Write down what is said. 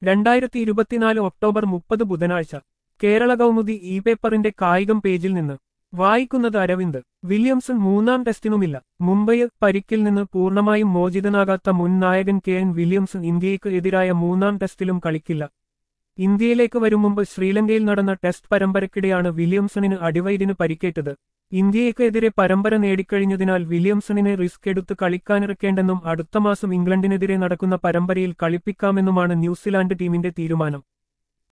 രണ്ടായിരത്തി ഇരുപത്തിനാല് ഒക്ടോബർ മുപ്പത് ബുധനാഴ്ച കേരള കൗമുദി ഇ പേപ്പറിന്റെ കായികം പേജിൽ നിന്ന് വായിക്കുന്നത് അരവിന്ദ് വില്യംസൺ മൂന്നാം ടെസ്റ്റിനുമില്ല മുംബൈയിൽ പരിക്കിൽ നിന്ന് പൂർണ്ണമായും മോചിതനാകാത്ത മുൻ നായകൻ കെ എൻ വില്യംസൺ ഇന്ത്യയ്ക്ക് എതിരായ മൂന്നാം ടെസ്റ്റിലും കളിക്കില്ല ഇന്ത്യയിലേക്ക് വരും മുമ്പ് ശ്രീലങ്കയിൽ നടന്ന ടെസ്റ്റ് പരമ്പരയ്ക്കിടെയാണ് വില്യംസണിന് അടിവൈരിന് പരിക്കേറ്റത് ഇന്ത്യയ്ക്കെതിരെ പരമ്പര നേടിക്കഴിഞ്ഞതിനാൽ വില്യംസണിനെ റിസ്ക് എടുത്ത് കളിക്കാനിറക്കേണ്ടെന്നും അടുത്ത മാസം ഇംഗ്ലണ്ടിനെതിരെ നടക്കുന്ന പരമ്പരയിൽ കളിപ്പിക്കാമെന്നുമാണ് ന്യൂസിലാൻഡ് ടീമിന്റെ തീരുമാനം